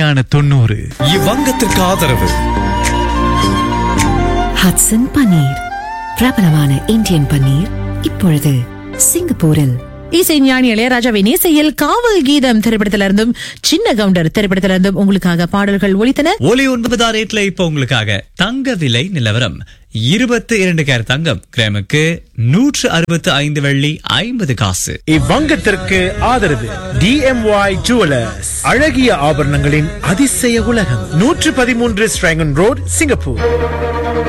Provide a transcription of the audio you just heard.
இனிமையான தொண்ணூறு இவ்வங்கத்திற்கு ஆதரவு ஹட்சன் பன்னீர் பிரபலமான இந்தியன் பன்னீர் இப்பொழுது சிங்கப்பூரில் இசை ஞானி இளையராஜாவின் இசையில் காவல் கீதம் திரைப்படத்திலிருந்தும் சின்ன கவுண்டர் திரைப்படத்திலிருந்தும் உங்களுக்காக பாடல்கள் ஒலித்தன ஒலி ஒன்பதாம் ரேட்ல இப்ப உங்களுக்காக தங்க விலை நிலவரம் இருபத்தி இரண்டு கேர் தங்கம் கிராமுக்கு நூற்று அறுபத்து ஐந்து வெள்ளி ஐம்பது காசு இவ்வங்கத்திற்கு ஆதரவு டிஎம்ஒய் ஜுவலர்ஸ் அழகிய ஆபரணங்களின் அதிசய உலகம் நூற்று பதிமூன்று ஸ்ட்ராங்கன் ரோட் சிங்கப்பூர்